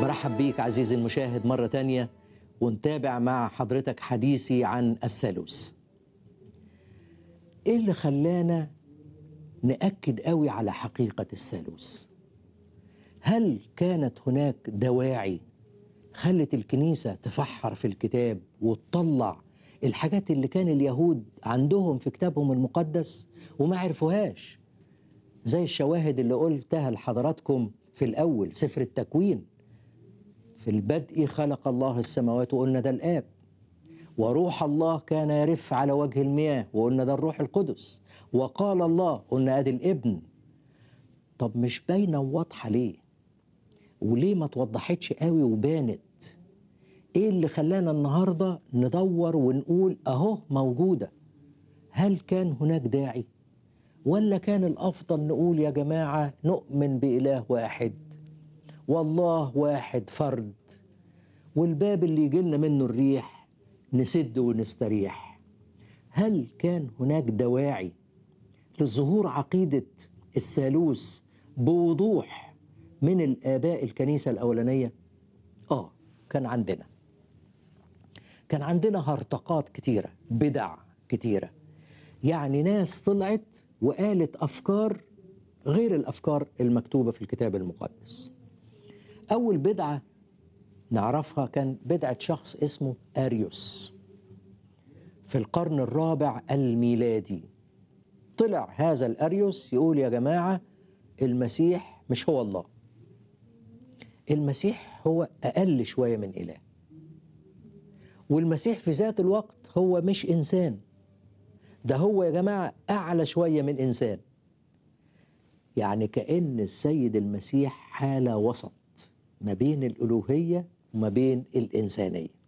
برحب بيك عزيزي المشاهد مرة تانية ونتابع مع حضرتك حديثي عن الثالوث ايه اللي خلانا نأكد قوي على حقيقة الثالوث هل كانت هناك دواعي خلت الكنيسة تفحر في الكتاب وتطلع الحاجات اللي كان اليهود عندهم في كتابهم المقدس وما عرفوهاش زي الشواهد اللي قلتها لحضراتكم في الأول سفر التكوين في البدء خلق الله السماوات وقلنا ده الآب وروح الله كان يرف على وجه المياه وقلنا ده الروح القدس وقال الله قلنا ادي الابن طب مش باينه وواضحه ليه وليه ما توضحتش قوي وبانت ايه اللي خلانا النهارده ندور ونقول اهو موجوده هل كان هناك داعي ولا كان الافضل نقول يا جماعه نؤمن باله واحد والله واحد فرد والباب اللي يجي لنا منه الريح نسد ونستريح هل كان هناك دواعي لظهور عقيدة الثالوث بوضوح من الآباء الكنيسة الأولانية؟ آه كان عندنا كان عندنا هرطقات كتيرة بدع كتيرة يعني ناس طلعت وقالت أفكار غير الأفكار المكتوبة في الكتاب المقدس أول بدعة نعرفها كان بدعة شخص اسمه أريوس في القرن الرابع الميلادي طلع هذا الأريوس يقول يا جماعة المسيح مش هو الله المسيح هو أقل شوية من إله والمسيح في ذات الوقت هو مش إنسان ده هو يا جماعة أعلى شوية من إنسان يعني كأن السيد المسيح حالة وسط ما بين الألوهية وما بين الإنسانية